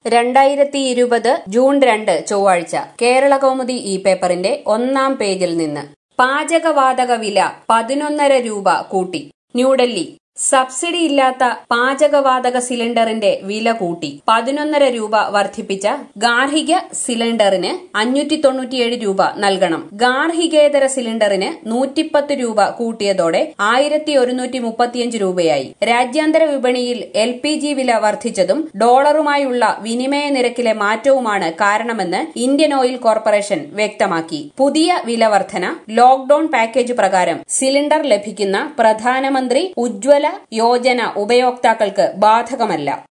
രണ്ടായിരത്തി ഇരുപത് ജൂൺ രണ്ട് ചൊവ്വാഴ്ച കേരള കൗമുദി ഈ പേപ്പറിന്റെ ഒന്നാം പേജിൽ നിന്ന് പാചകവാതക വില പതിനൊന്നര രൂപ കൂട്ടി ന്യൂഡൽഹി സബ്സിഡി ഇല്ലാത്ത പാചകവാതക സിലിണ്ടറിന്റെ വില കൂട്ടി പതിനൊന്നര രൂപ വർദ്ധിപ്പിച്ച ഗാർഹിക സിലിണ്ടറിന് അഞ്ഞൂറ്റി തൊണ്ണൂറ്റിയേഴ് രൂപ നൽകണം ഗാർഹികേതര സിലിണ്ടറിന് നൂറ്റിപ്പത്ത് രൂപ കൂട്ടിയതോടെ ആയിരത്തി ഒരുന്നൂറ്റി മുപ്പത്തിയഞ്ച് രൂപയായി രാജ്യാന്തര വിപണിയിൽ എൽ പി ജി വില വർദ്ധിച്ചതും ഡോളറുമായുള്ള വിനിമയ നിരക്കിലെ മാറ്റവുമാണ് കാരണമെന്ന് ഇന്ത്യൻ ഓയിൽ കോർപ്പറേഷൻ വ്യക്തമാക്കി പുതിയ വില വർധന ലോക്ഡൌൺ പാക്കേജ് പ്രകാരം സിലിണ്ടർ ലഭിക്കുന്ന പ്രധാനമന്ത്രി ഉജ്ജ്വല യോജന ഉപയോക്താക്കൾക്ക് ബാധകമല്ല